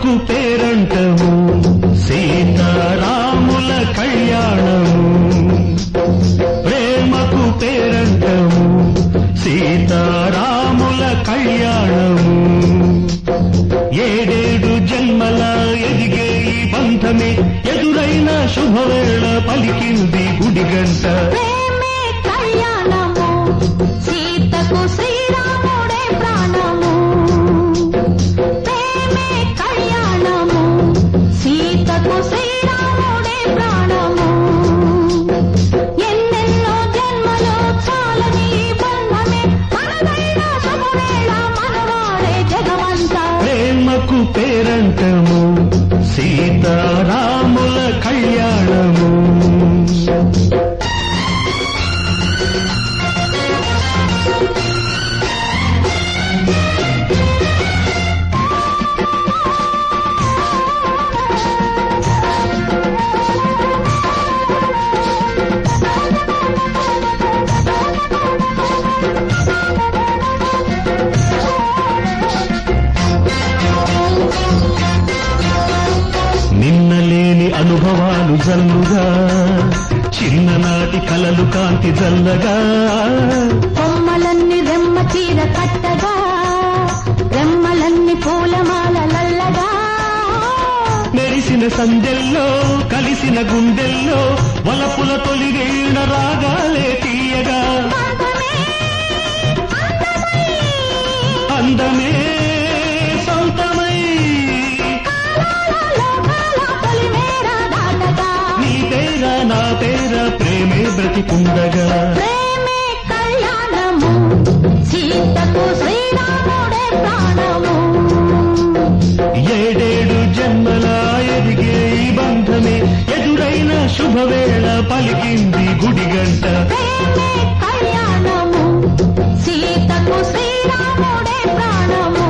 ప్రేమకు పేరంటము సీతారాముల కళ్యాణము ప్రేమకు పేరంటము సీతారాముల కళ్యాణము ఏడేడు జన్మల ఎదిగే ఈ బంధమే ఎదురైన శుభవేళ పలికింది గుడిగంట ప్రేమే కళ్యాణము సీతకు శ్రీరాముడే ప్రాణము ప్రేమే కళ్యాణము సీతకు శ్రీరాముడే ప్రాణము ఎన్నెన్నో జన్మలో చాలని ఈ బంధమే మనదైన శుభవేళ మనవాడే జగమంతా ప్రేమకు పేరంటము సీతారాముల కళ్యాణము నిన్నలేని అనుభవాలు జల్లుగా చిన్ననాటి కలలు కాంతి జల్లగా కొమ్మలన్నీ రెమ్మ చీర కట్టగా రెమ్మలన్నీ పూలమాలలల్లగా మెరిసిన సందెల్లో కలిసిన గుండెల్లో వలపుల తొలి వీణ రాగాలే తీయగా అందమే సొంతమై నీ పేర నా పేర ప్రేమే బ్రతికుండగా ప్రేమే కళ్యాణము సీతకు శ్రీరాముడే ప్రాణము ఏడేడు జన్మల ఎదిగే ఈ బంధమే ఎదురైన శుభవేళ పలికింది గుడిగంట ప్రేమే కళ్యాణము సీతకు శ్రీరాముడే ప్రాణము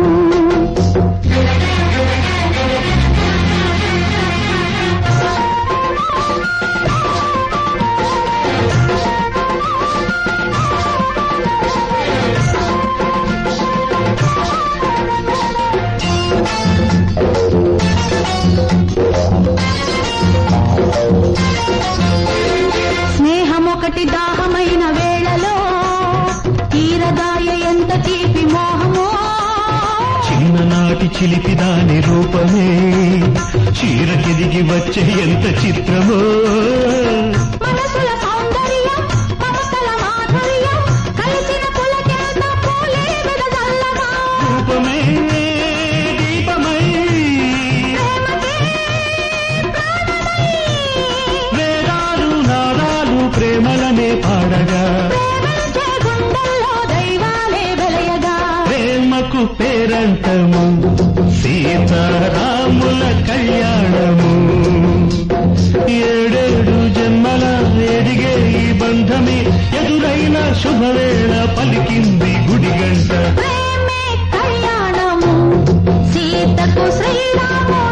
స్నేహం ఒకటి దాహమైన వేళలో తీరదాయ ఎంత తీపి మోహమో చిన్ననాటి చిలిపి దాని రూపమే చీరకెదిగి వచ్చే ఎంత చిత్రమో మనసుల సౌందర్యం మమతల మాధుర్యం కలిసిన పులకెంత పూలే వెదజల్లగా రూపమే దీపమై వేదాలు నాదాలు ప్రేమలనే పాడగా ప్రేమించే గుండెల్లో దైవాలే వెలయగా ప్రేమకు పేరంటము సీతారాముల కళ్యాణము ఏడేడు జన్మల ఎదిగే ఈ బంధమే ఎదురైన శుభవేళ పలికింది గుడిగంట ప్రేమే కళ్యాణము సీతకు శ్రీరాముడే